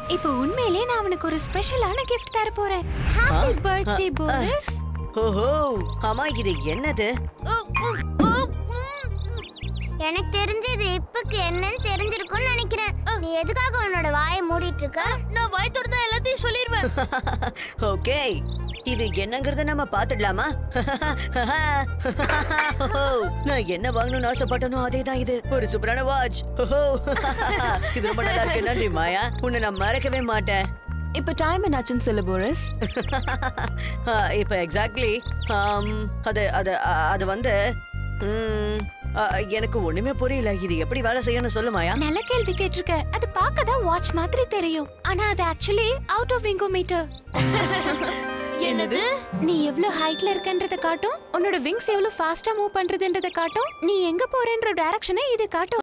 இப்போ உண்மையிலேயே நான் அவனுக்கு ஒரு ஸ்பெஷலான கிஃப்ட் தர போறேன் ஹாப்பி பர்த்டே போனஸ் ஓஹோ ஆமா இது என்னது எனக்கு தெரிஞ்சது இப்பக்கு என்னன்னு தெரிஞ்சிருக்கும்னு நினைக்கிறேன் நீ எதுக்காக உன்னோட வாயை மூடிட்டு இருக்க நான் வாய் திறந்தா எல்லாத்தையும் சொல்லிடுவேன் ஓகே இது என்னங்கறத நம்ம பாத்துடலாமா ஓஹோ, நான் என்ன வாங்கணும்னு ஆசைப்பட்டனோ அதே தான் இது ஒரு சூப்பரான வாட்ச் ஓஹோ, இது ரொம்ப நல்லா இருக்கு நன்றி மாயா உன்னை நான் மறக்கவே மாட்டேன் இப்போ டைம் என்னாச்சுன்னு சொல்லு போரஸ் ஆ, இப்ப எக்ஸாக்ட்லி அது அது அ, அது வந்து ம், ஆ, எனக்கு ஒண்ணுமே புரியல இது எப்படி வேலை செய்யணும்னு சொல்லு மாயா நல்ல கேள்வி கேட்டிருக்க அது பார்க்க தான் வாட்ச் மாதிரி தெரியும் ஆனா அது ஆக்சுவலி அவுட் ஆஃப் விங்கோமீட்டர் என்னது நீ எவ்வளவு ஹைட்ல இருக்கன்றத காட்டும் உன்னோட விங்ஸ் எவ்வளவு ஃபாஸ்டா மூவ் பண்றதுன்றத காட்டும் நீ எங்க போறேன்ற டைரக்ஷனை இது காட்டும்